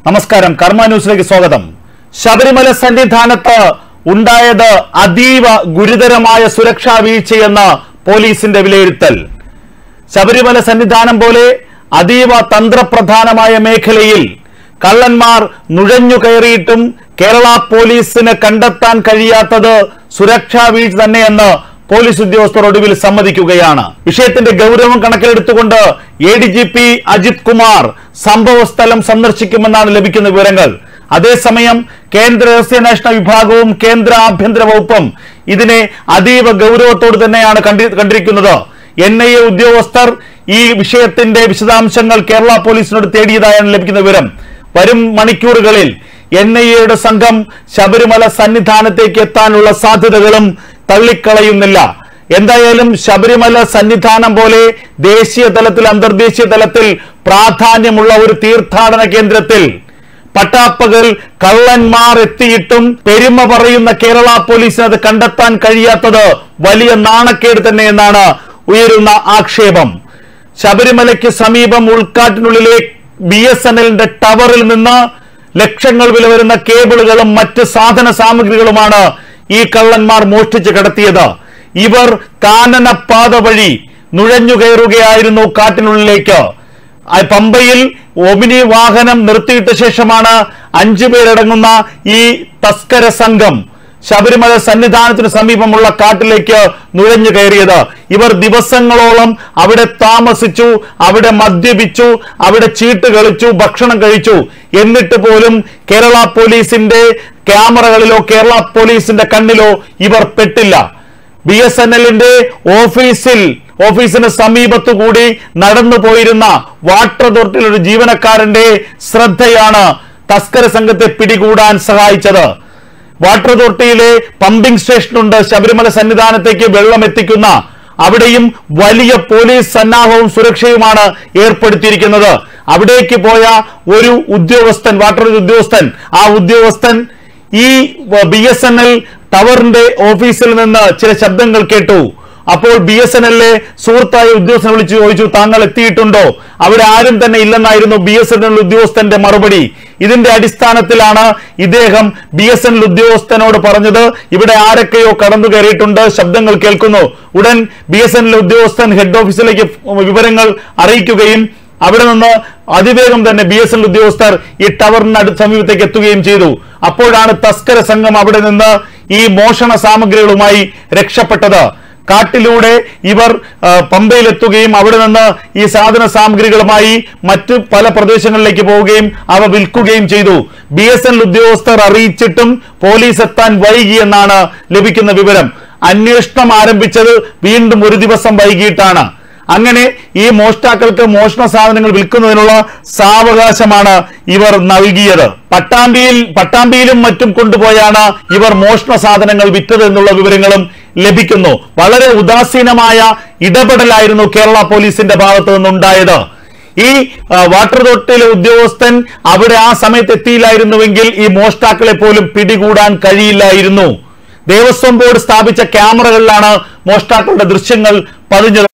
നമസ്കാരം കർമ്മ ന്യൂസിലേക്ക് സ്വാഗതം ശബരിമല സന്നിധാനത്ത് ഉണ്ടായത് അതീവ ഗുരുതരമായ സുരക്ഷാ വീഴ്ചയെന്ന് പോലീസിന്റെ വിലയിരുത്തൽ ശബരിമല സന്നിധാനം പോലെ അതീവ തന്ത്രപ്രധാനമായ മേഖലയിൽ കള്ളന്മാർ നുഴഞ്ഞു കയറിയിട്ടും കേരള പോലീസിന് കണ്ടെത്താൻ കഴിയാത്തത് സുരക്ഷാ വീഴ്ച തന്നെയെന്ന് പോലീസ് ഉദ്യോഗസ്ഥർ ഒടുവിൽ സമ്മതിക്കുകയാണ് വിഷയത്തിന്റെ ഗൗരവം കണക്കിലെടുത്തുകൊണ്ട് A D G P Ajith Kumar സംഭവ സ്ഥലം സന്ദർശിക്കുമെന്നാണ് ലഭിക്കുന്ന വിവരങ്ങൾ അതേസമയം കേന്ദ്ര രഹസ്യാന്വേഷണ വിഭാഗവും കേന്ദ്ര ആഭ്യന്തര വകുപ്പും ഇതിനെ അതീവ ഗൗരവത്തോട് തന്നെയാണ് കണ്ടി കണ്ടിരിക്കുന്നത് എൻ ഐ എ ഉദ്യോഗസ്ഥർ ഈ വിഷയത്തിന്റെ വിശദാംശങ്ങൾ കേരള പോലീസിനോട് തേടിയതായാണ് ലഭിക്കുന്ന വിവരം വരും മണിക്കൂറുകളിൽ എൻ ഐ എയുടെ സംഘം ശബരിമല സന്നിധാനത്തേക്ക് എത്താനുള്ള സാധ്യതകളും തള്ളിക്കളയുന്നില്ല എന്തായാലും ശബരിമല സന്നിധാനം പോലെ ദേശീയ തലത്തിൽ അന്തർദേശീയ തലത്തിൽ പ്രാധാന്യമുള്ള ഒരു തീർത്ഥാടന കേന്ദ്രത്തിൽ പട്ടാപ്പകൽ കള്ളന്മാർ എത്തിയിട്ടും പെരുമ പറയുന്ന കേരള പോലീസിന് അത് കണ്ടെത്താൻ കഴിയാത്തത് വലിയ നാണക്കേട് തന്നെയെന്നാണ് ഉയരുന്ന ആക്ഷേപം ശബരിമലയ്ക്ക് സമീപം ഉൾക്കാട്ടിനുള്ളിലെ ബി എസ് എൻ എല്ലിന്റെ ടവറിൽ നിന്ന് ലക്ഷങ്ങൾ വില വരുന്ന കേബിളുകളും മറ്റ് സാധന സാമഗ്രികളുമാണ് ഈ കള്ളന്മാർ മോഷ്ടിച്ച് കടത്തിയത് ഇവർ കാനനപ്പാത വഴി നുഴഞ്ഞു കയറുകയായിരുന്നു കാട്ടിനുള്ളിലേക്ക് ആ പമ്പയിൽ ഒമിനി വാഹനം നിർത്തിയിട്ട ശേഷമാണ് അഞ്ചു പേരടങ്ങുന്ന ഈ തസ്കര സംഘം ശബരിമല സന്നിധാനത്തിന് സമീപമുള്ള കാട്ടിലേക്ക് നുഴഞ്ഞു കയറിയത് ഇവർ ദിവസങ്ങളോളം അവിടെ താമസിച്ചു അവിടെ മദ്യപിച്ചു അവിടെ ചീട്ട് കളിച്ചു ഭക്ഷണം കഴിച്ചു എന്നിട്ട് പോലും കേരള പോലീസിന്റെ ക്യാമറകളിലോ കേരള പോലീസിന്റെ കണ്ണിലോ ഇവർ പെട്ടില്ല ബി എസ് എൻ എല്ലിന്റെ ഓഫീസിൽ ഓഫീസിന് സമീപത്തു കൂടി നടന്നു പോയിരുന്ന വാട്ടർ അതോറിറ്റിയിലെ ഒരു ജീവനക്കാരന്റെ ശ്രദ്ധയാണ് തസ്കര സംഘത്തെ പിടികൂടാൻ സഹായിച്ചത് വാട്ടർ അതോറിറ്റിയിലെ പമ്പിംഗ് സ്റ്റേഷനുണ്ട് ശബരിമല സന്നിധാനത്തേക്ക് വെള്ളം എത്തിക്കുന്ന അവിടെയും വലിയ പോലീസ് സന്നാഹവും സുരക്ഷയുമാണ് ഏർപ്പെടുത്തിയിരിക്കുന്നത് അവിടേക്ക് പോയ ഒരു ഉദ്യോഗസ്ഥൻ വാട്ടർ ഉദ്യോഗസ്ഥൻ ആ ഉദ്യോഗസ്ഥൻ ഈ ബി എസ് എൻ എൽ ടവറിന്റെ ഓഫീസിൽ നിന്ന് ചില ശബ്ദങ്ങൾ കേട്ടു അപ്പോൾ ബി എസ് എൻ എല്ലിലെ സുഹൃത്തായ ഉദ്യോഗസ്ഥനെ വിളിച്ചു ചോദിച്ചു താങ്കൾ എത്തിയിട്ടുണ്ടോ അവിടെ ആരും തന്നെ ഇല്ലെന്നായിരുന്നു ബി എസ് എൻ എൽ ഉദ്യോഗസ്ഥന്റെ മറുപടി ഇതിന്റെ അടിസ്ഥാനത്തിലാണ് ഇദ്ദേഹം ബി എസ് എൻ എൽ ഉദ്യോഗസ്ഥനോട് പറഞ്ഞത് ഇവിടെ ആരൊക്കെയോ കടന്നു കയറിയിട്ടുണ്ട് ശബ്ദങ്ങൾ കേൾക്കുന്നു ഉടൻ ബി എസ് എൻ എൽ ഉദ്യോഗസ്ഥൻ ഹെഡ് ഓഫീസിലേക്ക് വിവരങ്ങൾ അറിയിക്കുകയും അവിടെ നിന്ന് അതിവേഗം തന്നെ ബി എസ് എൻ ഉദ്യോഗസ്ഥർ ഈ ടവറിന് അടുത്ത സമീപത്തേക്ക് എത്തുകയും ചെയ്തു അപ്പോഴാണ് തസ്കര സംഘം അവിടെ നിന്ന് ഈ മോഷണ സാമഗ്രികളുമായി രക്ഷപ്പെട്ടത് കാട്ടിലൂടെ ഇവർ ആ, പമ്പയിലെത്തുകയും അവിടെ നിന്ന് ഈ സാധന സാമഗ്രികളുമായി മറ്റ് പല പ്രദേശങ്ങളിലേക്ക് പോവുകയും അവ വിൽക്കുകയും ചെയ്തു ബി എസ് എൻ ഉദ്യോഗസ്ഥർ അറിയിച്ചിട്ടും പോലീസ് എത്താൻ വൈകിയെന്നാണ് ലഭിക്കുന്ന വിവരം അന്വേഷണം ആരംഭിച്ചത് വീണ്ടും ഒരു ദിവസം വൈകിട്ടാണ് അങ്ങനെ ഈ മോഷ്ടാക്കൾക്ക് മോഷണ സാധനങ്ങൾ വിൽക്കുന്നതിനുള്ള സാവകാശമാണ് ഇവർ നൽകിയത് പട്ടാമ്പിയിൽ പട്ടാമ്പിയിലും മറ്റും കൊണ്ടുപോയാണ് ഇവർ മോഷണ സാധനങ്ങൾ വിറ്റത് എന്നുള്ള വിവരങ്ങളും ലഭിക്കുന്നു വളരെ ഉദാസീനമായ ഇടപെടലായിരുന്നു കേരള പോലീസിന്റെ ഭാഗത്തു നിന്നുണ്ടായത് ഈ ആ, വാട്ടർ അതോറിറ്റിയിലെ ഉദ്യോഗസ്ഥൻ അവിടെ ആ സമയത്ത് എത്തിയില്ലായിരുന്നുവെങ്കിൽ ഈ മോഷ്ടാക്കളെ പോലും പിടികൂടാൻ കഴിയില്ലായിരുന്നു ദേവസ്വം ബോർഡ് സ്ഥാപിച്ച ക്യാമറകളിലാണ് മോഷ്ടാക്കളുടെ ദൃശ്യങ്ങൾ പതിഞ്ഞത്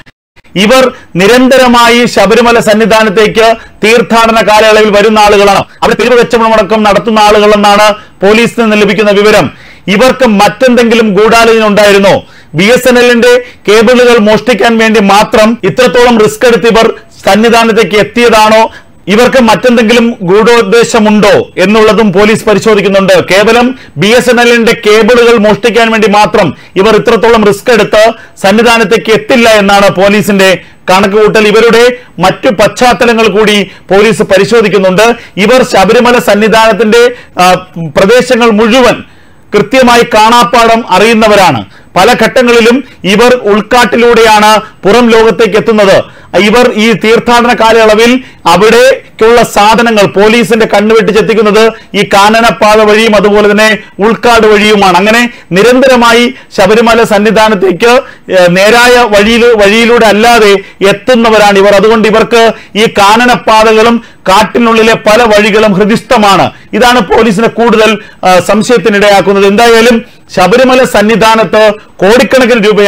ഇവർ നിരന്തരമായി ശബരിമല സന്നിധാനത്തേക്ക് തീർത്ഥാടന കാലയളവിൽ വരുന്ന ആളുകളാണ് അവിടെ പിരിവ് കച്ചവടമടക്കം നടത്തുന്ന ആളുകളെന്നാണ് പോലീസിൽ നിന്ന് ലഭിക്കുന്ന വിവരം ഇവർക്ക് മറ്റെന്തെങ്കിലും ഗൂഢാലോചന ഉണ്ടായിരുന്നോ ബി എസ് എൻ എല്ലിന്റെ കേബിളുകൾ മോഷ്ടിക്കാൻ വേണ്ടി മാത്രം ഇത്രത്തോളം റിസ്ക് എടുത്ത് ഇവർ സന്നിധാനത്തേക്ക് എത്തിയതാണോ ഇവർക്ക് മറ്റെന്തെങ്കിലും ഗൂഢോദ്ദേശമുണ്ടോ എന്നുള്ളതും പോലീസ് പരിശോധിക്കുന്നുണ്ട് കേവലം ബി എസ് എൻ എല്ലിന്റെ കേബിളുകൾ മോഷ്ടിക്കാൻ വേണ്ടി മാത്രം ഇവർ ഇത്രത്തോളം റിസ്ക് എടുത്ത് സന്നിധാനത്തേക്ക് എത്തില്ല എന്നാണ് പോലീസിന്റെ കണക്കുകൂട്ടൽ ഇവരുടെ മറ്റു പശ്ചാത്തലങ്ങൾ കൂടി പോലീസ് പരിശോധിക്കുന്നുണ്ട് ഇവർ ശബരിമല സന്നിധാനത്തിന്റെ ആ, പ്രദേശങ്ങൾ മുഴുവൻ കൃത്യമായി കാണാപ്പാടം അറിയുന്നവരാണ് പല ഘട്ടങ്ങളിലും ഇവർ ഉൾക്കാട്ടിലൂടെയാണ് പുറം ലോകത്തേക്ക് എത്തുന്നത് ഇവർ ഈ തീർത്ഥാടന കാലയളവിൽ അവിടേക്കുള്ള സാധനങ്ങൾ പോലീസിന്റെ കണ്ണുവെട്ടിച്ചെത്തിക്കുന്നത് ഈ കാനനപ്പാത വഴിയും അതുപോലെ തന്നെ ഉൾക്കാട് വഴിയുമാണ് അങ്ങനെ നിരന്തരമായി ശബരിമല സന്നിധാനത്തേക്ക് ഏഹ്, നേരായ വഴിയിൽ വഴിയിലൂടെ അല്ലാതെ എത്തുന്നവരാണ് ഇവർ അതുകൊണ്ട് ഇവർക്ക് ഈ കാനനപ്പാതകളും കാട്ടിനുള്ളിലെ പല വഴികളും ഹൃദിസ്ഥമാണ് ഇതാണ് പോലീസിനെ കൂടുതൽ ആ, സംശയത്തിനിടയാക്കുന്നത് എന്തായാലും ശബരിമല സന്നിധാനത്ത് കോടിക്കണക്കിന് രൂപയാണ്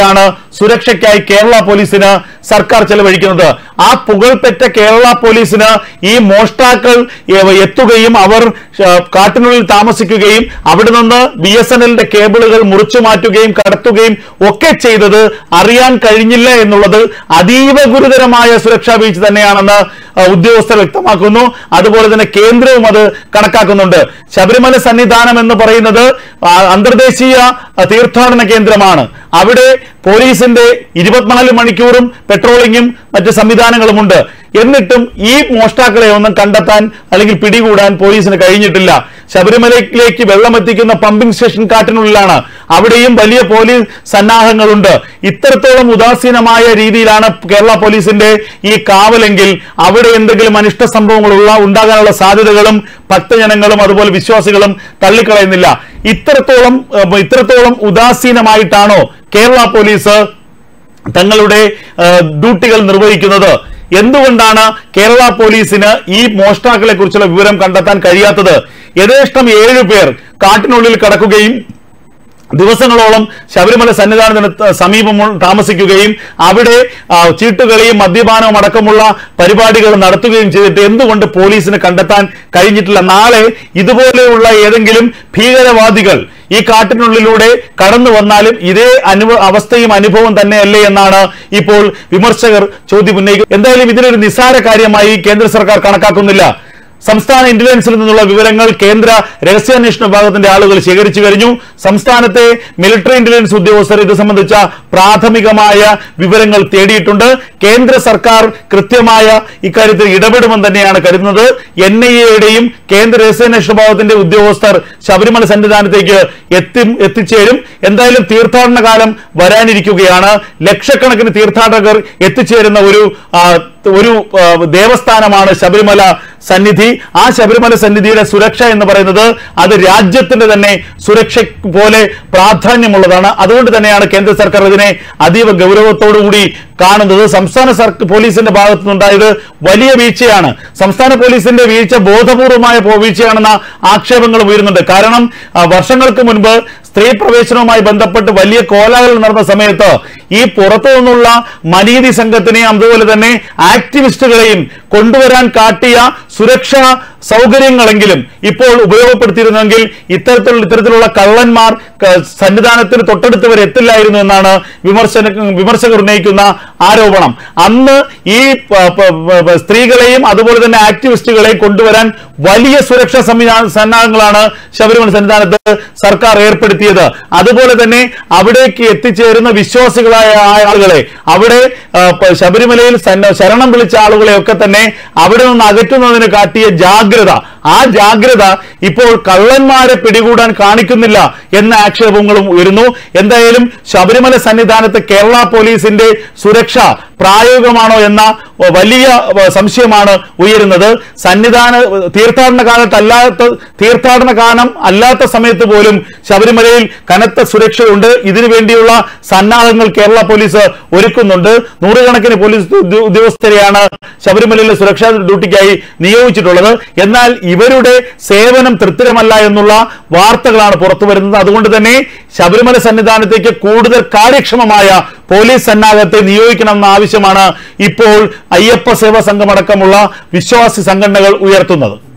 സുരക്ഷയ്ക്കായി കേരള പോലീസിന് സർക്കാർ ചെലവഴിക്കുന്നത് ആ പുകൾപെറ്റ കേരള പോലീസിന് ഈ മോഷ്ടാക്കൾ എ- എത്തുകയും അവർ ഏ, കാട്ടിനുള്ളിൽ താമസിക്കുകയും അവിടെ നിന്ന് ബി എസ് എൻ എല്ലിന്റെ കേബിളുകൾ മുറിച്ചു മാറ്റുകയും കടത്തുകയും ഒക്കെ ചെയ്തത് അറിയാൻ കഴിഞ്ഞില്ല എന്നുള്ളത് അതീവ ഗുരുതരമായ സുരക്ഷാ വീഴ്ച തന്നെയാണെന്ന് ആ, ഉദ്യോഗസ്ഥർ വ്യക്തമാക്കുന്നു അതുപോലെ തന്നെ കേന്ദ്രവും അത് കണക്കാക്കുന്നുണ്ട് ശബരിമല സന്നിധാനം എന്ന് പറയുന്നത് ആ, അന്തർദേശീയ ആ, തീർത്ഥാടന കേന്ദ്രമാണ് അവിടെ പോലീസിന്റെ ഇരുപത്തിനാല് മണിക്കൂറും പെട്രോളിങ്ങും മറ്റ് സംവിധാനങ്ങളുമുണ്ട് എന്നിട്ടും ഈ മോഷ്ടാക്കളെ ഒന്നും കണ്ടെത്താൻ അല്ലെങ്കിൽ പിടികൂടാൻ പോലീസിന് കഴിഞ്ഞിട്ടില്ല ശബരിമലയിലേക്ക് വെള്ളം എത്തിക്കുന്ന പമ്പിംഗ് സ്റ്റേഷൻ കാട്ടിനുള്ളിലാണ് അവിടെയും വലിയ പോലീസ് സന്നാഹങ്ങളുണ്ട് ഇത്തരത്തോളം ഉദാസീനമായ രീതിയിലാണ് കേരള പോലീസിന്റെ ഈ കാവലെങ്കിൽ അവിടെ എന്തെങ്കിലും അനിഷ്ട സംഭവങ്ങളുള്ള ഉണ്ടാകാനുള്ള സാധ്യതകളും ഭക്തജനങ്ങളും അതുപോലെ വിശ്വാസികളും തള്ളിക്കളയുന്നില്ല ഇത്രത്തോളം ഏഹ്, ഇത്രത്തോളം ഉദാസീനമായിട്ടാണോ കേരള പോലീസ് തങ്ങളുടെ ഏഹ്, ഡ്യൂട്ടികൾ നിർവഹിക്കുന്നത് എന്തുകൊണ്ടാണ് കേരള പോലീസിന് ഈ മോഷ്ടാക്കളെ കുറിച്ചുള്ള വിവരം കണ്ടെത്താൻ കഴിയാത്തത് യഥേഷ്ടം ഏഴു പേർ കാട്ടിനുള്ളിൽ കടക്കുകയും ദിവസങ്ങളോളം ശബരിമല സന്നിധാനത്തിന് ത- സമീപം താമസിക്കുകയും അവിടെ ആ, ചീട്ടുകളിയും മദ്യപാനവും അടക്കമുള്ള പരിപാടികൾ നടത്തുകയും ചെയ്തിട്ട് എന്തുകൊണ്ട് പോലീസിന് കണ്ടെത്താൻ കഴിഞ്ഞിട്ടില്ല നാളെ ഇതുപോലെയുള്ള ഏതെങ്കിലും ഭീകരവാദികൾ ഈ കാട്ടിനുള്ളിലൂടെ കടന്നു വന്നാലും ഇതേ അനുഭവ അവസ്ഥയും അനുഭവം തന്നെയല്ലേ എന്നാണ് ഇപ്പോൾ വിമർശകർ ചോദ്യം ഉന്നയിക്കുന്നത് എന്തായാലും ഇതിനൊരു നിസ്സാര കാര്യമായി കേന്ദ്ര സർക്കാർ കണക്കാക്കുന്നില്ല സംസ്ഥാന ഇന്റലിജൻസിൽ നിന്നുള്ള വിവരങ്ങൾ കേന്ദ്ര രഹസ്യാന്വേഷണ വിഭാഗത്തിന്റെ ആളുകൾ ശേഖരിച്ചു കഴിഞ്ഞു സംസ്ഥാനത്തെ മിലിറ്ററി ഇന്റലിജൻസ് ഉദ്യോഗസ്ഥർ ഇത് സംബന്ധിച്ച പ്രാഥമികമായ വിവരങ്ങൾ തേടിയിട്ടുണ്ട് കേന്ദ്ര സർക്കാർ കൃത്യമായ ഇക്കാര്യത്തിൽ ഇടപെടുമെന്ന് തന്നെയാണ് കരുതുന്നത് എൻ ഐ എയുടെയും കേന്ദ്ര രഹസ്യാന്വേഷണ വിഭാഗത്തിന്റെ ഉദ്യോഗസ്ഥർ ശബരിമല സന്നിധാനത്തേക്ക് എത്തി എത്തിച്ചേരും എന്തായാലും തീർത്ഥാടന കാലം വരാനിരിക്കുകയാണ് ലക്ഷക്കണക്കിന് തീർത്ഥാടകർ എത്തിച്ചേരുന്ന ഒരു ആ, ഒരു ആ, ദേവസ്ഥാനമാണ് ശബരിമല സന്നിധി ആ ശബരിമല സന്നിധിയുടെ സുരക്ഷ എന്ന് പറയുന്നത് അത് രാജ്യത്തിന്റെ തന്നെ സുരക്ഷ പോലെ പ്രാധാന്യമുള്ളതാണ് അതുകൊണ്ട് തന്നെയാണ് കേന്ദ്ര സർക്കാർ ഇതിനെ അതീവ ഗൗരവത്തോടുകൂടി കാണുന്നത് സംസ്ഥാന സർക്കാർ പോലീസിന്റെ ഭാഗത്തു നിന്നുണ്ടായത് വലിയ വീഴ്ചയാണ് സംസ്ഥാന പോലീസിന്റെ വീഴ്ച ബോധപൂർവമായ പോ- വീഴ്ചയാണെന്ന ആക്ഷേപങ്ങൾ ഉയരുന്നുണ്ട് കാരണം ആ, വർഷങ്ങൾക്ക് മുൻപ് സ്ത്രീ പ്രവേശനവുമായി ബന്ധപ്പെട്ട് വലിയ കോലാഹലം നടന്ന സമയത്ത് ഈ പുറത്തു നിന്നുള്ള മനീതി സംഘത്തിനെയും അതുപോലെ തന്നെ ആക്ടിവിസ്റ്റുകളെയും കൊണ്ടുവരാൻ കാട്ടിയ സുരക്ഷാ സൗകര്യങ്ങളെങ്കിലും ഇപ്പോൾ ഉപയോഗപ്പെടുത്തിയിരുന്നെങ്കിൽ ഇത്തരത്തിലുള്ള ഇത്തരത്തിലുള്ള കള്ളന്മാർ ക- സന്നിധാനത്തിന് തൊട്ടടുത്ത് വരെ എത്തില്ലായിരുന്നു എന്നാണ് വിമർശന വിമർശകർ ഉന്നയിക്കുന്ന ആരോപണം അന്ന് ഈ പ- പ- പ- സ്ത്രീകളെയും അതുപോലെ തന്നെ ആക്ടിവിസ്റ്റുകളെയും കൊണ്ടുവരാൻ വലിയ സുരക്ഷാ സംവിധാന സന്നാഹങ്ങളാണ് ശബരിമല സന്നിധാനത്ത് സർക്കാർ ഏർപ്പെടുത്തിയത് അതുപോലെ തന്നെ അവിടേക്ക് എത്തിച്ചേരുന്ന വിശ്വാസികളായ ആളുകളെ അവിടെ ആ, പ- ശബരിമലയിൽ സന്ന- ശരണം വിളിച്ച ആളുകളെ ഒക്കെ തന്നെ അവിടെ നിന്ന് അകറ്റുന്നതിന് കാട്ടിയ ജാഗ്രത ആ ജാഗ്രത ഇപ്പോൾ കള്ളന്മാരെ പിടികൂടാൻ കാണിക്കുന്നില്ല എന്ന ആക്ഷേപങ്ങളും ഉയരുന്നു എന്തായാലും ശബരിമല സന്നിധാനത്ത് കേരള പോലീസിന്റെ സുരക്ഷ പ്രായോഗികമാണോ എന്ന വലിയ സംശയമാണ് ഉയരുന്നത് സന്നിധാന തീർത്ഥാടന കാലത്തല്ലാത്ത തീർത്ഥാടന കാലം അല്ലാത്ത സമയത്ത് പോലും ശബരിമലയിൽ കനത്ത സുരക്ഷയുണ്ട് ഇതിനു വേണ്ടിയുള്ള സന്നാഹങ്ങൾ കേരള പോലീസ് ഒരുക്കുന്നുണ്ട് നൂറുകണക്കിന് പോലീസ് ഉദ്യോ- ഉദ്യോഗസ്ഥരെയാണ് ശബരിമലയിലെ സുരക്ഷാ ഡ്യൂട്ടിക്കായി നിയോഗിച്ചിട്ടുള്ളത് എന്നാൽ ഇവരുടെ സേവനം തൃപ്തികരമല്ല എന്നുള്ള വാർത്തകളാണ് പുറത്തു വരുന്നത് അതുകൊണ്ട് തന്നെ ശബരിമല സന്നിധാനത്തേക്ക് കൂടുതൽ കാര്യക്ഷമമായ പോലീസ് സന്നാഹത്തെ നിയോഗിക്കണമെന്ന ആവശ്യമാണ് ഇപ്പോൾ അയ്യപ്പ സേവാ സംഘമടക്കമുള്ള വിശ്വാസി സംഘടനകൾ ഉയർത്തുന്നത്